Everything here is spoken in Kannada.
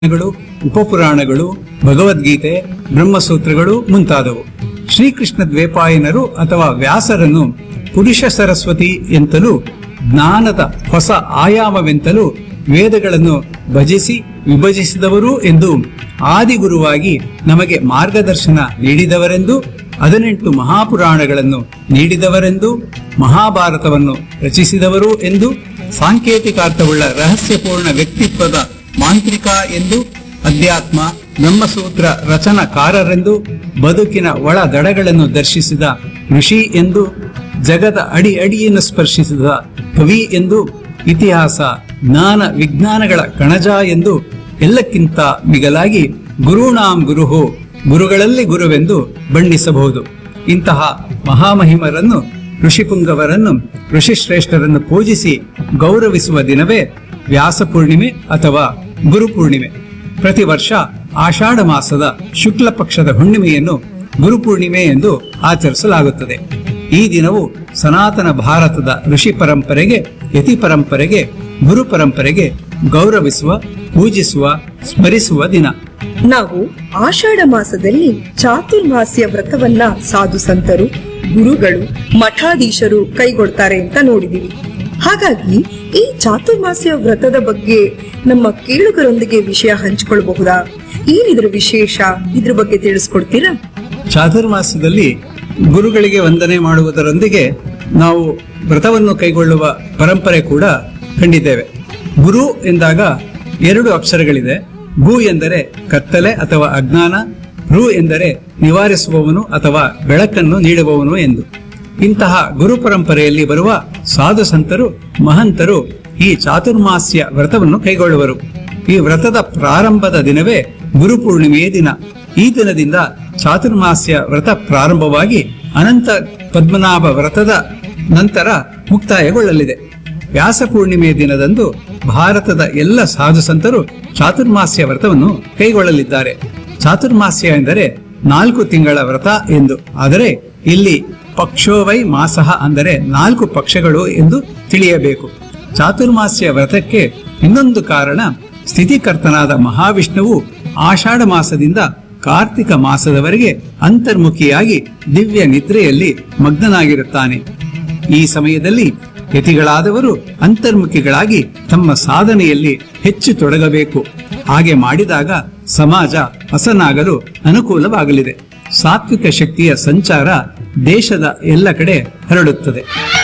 ಗಳು ಉಪಪುರಾಣಗಳು ಭಗವದ್ಗೀತೆ ಬ್ರಹ್ಮಸೂತ್ರಗಳು ಮುಂತಾದವು ಶ್ರೀಕೃಷ್ಣ ದ್ವೇಪಾಯನರು ಅಥವಾ ವ್ಯಾಸರನ್ನು ಪುರುಷ ಸರಸ್ವತಿ ಎಂತಲೂ ಜ್ಞಾನದ ಹೊಸ ಆಯಾಮವೆಂತಲೂ ವೇದಗಳನ್ನು ಭಜಿಸಿ ವಿಭಜಿಸಿದವರು ಎಂದು ಆದಿಗುರುವಾಗಿ ನಮಗೆ ಮಾರ್ಗದರ್ಶನ ನೀಡಿದವರೆಂದು ಹದಿನೆಂಟು ಮಹಾಪುರಾಣಗಳನ್ನು ನೀಡಿದವರೆಂದು ಮಹಾಭಾರತವನ್ನು ರಚಿಸಿದವರು ಎಂದು ಸಾಂಕೇತಿಕಾರ್ಥವುಳ್ಳ ರಹಸ್ಯಪೂರ್ಣ ವ್ಯಕ್ತಿತ್ವದ ಮಾಂತ್ರಿಕ ಎಂದು ಅಧ್ಯಾತ್ಮ ಬ್ರಹ್ಮಸೂತ್ರ ರಚನಕಾರರೆಂದು ಬದುಕಿನ ಒಳ ದಡಗಳನ್ನು ದರ್ಶಿಸಿದ ಋಷಿ ಎಂದು ಜಗದ ಅಡಿ ಅಡಿಯನ್ನು ಸ್ಪರ್ಶಿಸಿದ ಕವಿ ಎಂದು ಇತಿಹಾಸ ಜ್ಞಾನ ವಿಜ್ಞಾನಗಳ ಕಣಜ ಎಂದು ಎಲ್ಲಕ್ಕಿಂತ ಮಿಗಲಾಗಿ ಗುರುಣಾಂ ಗುರುಹು ಗುರುಗಳಲ್ಲಿ ಗುರುವೆಂದು ಬಣ್ಣಿಸಬಹುದು ಇಂತಹ ಮಹಾಮಹಿಮರನ್ನು ಋಷಿಪುಂಗವರನ್ನು ಋಷಿಶ್ರೇಷ್ಠರನ್ನು ಪೂಜಿಸಿ ಗೌರವಿಸುವ ದಿನವೇ ವ್ಯಾಸ ಪೂರ್ಣಿಮೆ ಅಥವಾ ಗುರು ಪೂರ್ಣಿಮೆ ಪ್ರತಿ ವರ್ಷ ಆಷಾಢ ಮಾಸದ ಶುಕ್ಲ ಪಕ್ಷದ ಹುಣ್ಣಿಮೆಯನ್ನು ಗುರು ಪೂರ್ಣಿಮೆ ಎಂದು ಆಚರಿಸಲಾಗುತ್ತದೆ ಈ ದಿನವು ಸನಾತನ ಭಾರತದ ಋಷಿ ಪರಂಪರೆಗೆ ಯತಿ ಪರಂಪರೆಗೆ ಗುರು ಪರಂಪರೆಗೆ ಗೌರವಿಸುವ ಪೂಜಿಸುವ ಸ್ಮರಿಸುವ ದಿನ ನಾವು ಆಷಾಢ ಮಾಸದಲ್ಲಿ ಚಾತುರ್ಮಾಸ್ಯ ವ್ರತವನ್ನ ಸಾಧು ಸಂತರು ಗುರುಗಳು ಮಠಾಧೀಶರು ಕೈಗೊಳ್ತಾರೆ ಅಂತ ನೋಡಿದೀವಿ ಹಾಗಾಗಿ ಈ ಚಾತುರ್ಮಾಸ್ಯ ವ್ರತದ ಬಗ್ಗೆ ನಮ್ಮ ಕೇಳುಗರೊಂದಿಗೆ ವಿಷಯ ಹಂಚಿಕೊಳ್ಬಹುದಾ ಏನಿದ್ರ ವಿಶೇಷ ಇದ್ರ ಬಗ್ಗೆ ತಿಳಿಸ್ಕೊಡ್ತೀರಾ ಚಾತುರ್ಮಾಸದಲ್ಲಿ ಗುರುಗಳಿಗೆ ವಂದನೆ ಮಾಡುವುದರೊಂದಿಗೆ ನಾವು ವ್ರತವನ್ನು ಕೈಗೊಳ್ಳುವ ಪರಂಪರೆ ಕೂಡ ಕಂಡಿದ್ದೇವೆ ಗುರು ಎಂದಾಗ ಎರಡು ಅಕ್ಷರಗಳಿದೆ ಗು ಎಂದರೆ ಕತ್ತಲೆ ಅಥವಾ ಅಜ್ಞಾನ ರು ಎಂದರೆ ನಿವಾರಿಸುವವನು ಅಥವಾ ಬೆಳಕನ್ನು ನೀಡುವವನು ಎಂದು ಇಂತಹ ಗುರು ಪರಂಪರೆಯಲ್ಲಿ ಬರುವ ಸಾಧು ಸಂತರು ಮಹಂತರು ಈ ಚಾತುರ್ಮಾಸ್ಯ ವ್ರತವನ್ನು ಕೈಗೊಳ್ಳುವರು ಈ ವ್ರತದ ಪ್ರಾರಂಭದ ದಿನವೇ ಗುರು ಪೂರ್ಣಿಮೆಯ ದಿನ ಈ ದಿನದಿಂದ ಚಾತುರ್ಮಾಸ್ಯ ವ್ರತ ಪ್ರಾರಂಭವಾಗಿ ಅನಂತ ಪದ್ಮನಾಭ ವ್ರತದ ನಂತರ ಮುಕ್ತಾಯಗೊಳ್ಳಲಿದೆ ವ್ಯಾಸ ಪೂರ್ಣಿಮೆಯ ದಿನದಂದು ಭಾರತದ ಎಲ್ಲ ಸಾಧು ಸಂತರು ಚಾತುರ್ಮಾಸ್ಯ ವ್ರತವನ್ನು ಕೈಗೊಳ್ಳಲಿದ್ದಾರೆ ಚಾತುರ್ಮಾಸ್ಯ ಎಂದರೆ ನಾಲ್ಕು ತಿಂಗಳ ವ್ರತ ಎಂದು ಆದರೆ ಇಲ್ಲಿ ಪಕ್ಷೋವೈ ಮಾಸಃ ಅಂದರೆ ನಾಲ್ಕು ಪಕ್ಷಗಳು ಎಂದು ತಿಳಿಯಬೇಕು ಚಾತುರ್ಮಾಸ್ಯ ವ್ರತಕ್ಕೆ ಇನ್ನೊಂದು ಕಾರಣ ಸ್ಥಿತಿಕರ್ತನಾದ ಮಹಾವಿಷ್ಣುವು ಆಷಾಢ ಮಾಸದಿಂದ ಕಾರ್ತಿಕ ಮಾಸದವರೆಗೆ ಅಂತರ್ಮುಖಿಯಾಗಿ ದಿವ್ಯ ನಿದ್ರೆಯಲ್ಲಿ ಮಗ್ನನಾಗಿರುತ್ತಾನೆ ಈ ಸಮಯದಲ್ಲಿ ಯತಿಗಳಾದವರು ಅಂತರ್ಮುಖಿಗಳಾಗಿ ತಮ್ಮ ಸಾಧನೆಯಲ್ಲಿ ಹೆಚ್ಚು ತೊಡಗಬೇಕು ಹಾಗೆ ಮಾಡಿದಾಗ ಸಮಾಜ ಹಸನಾಗಲು ಅನುಕೂಲವಾಗಲಿದೆ ಸಾತ್ವಿಕ ಶಕ್ತಿಯ ಸಂಚಾರ ದೇಶದ ಎಲ್ಲ ಕಡೆ ಹರಡುತ್ತದೆ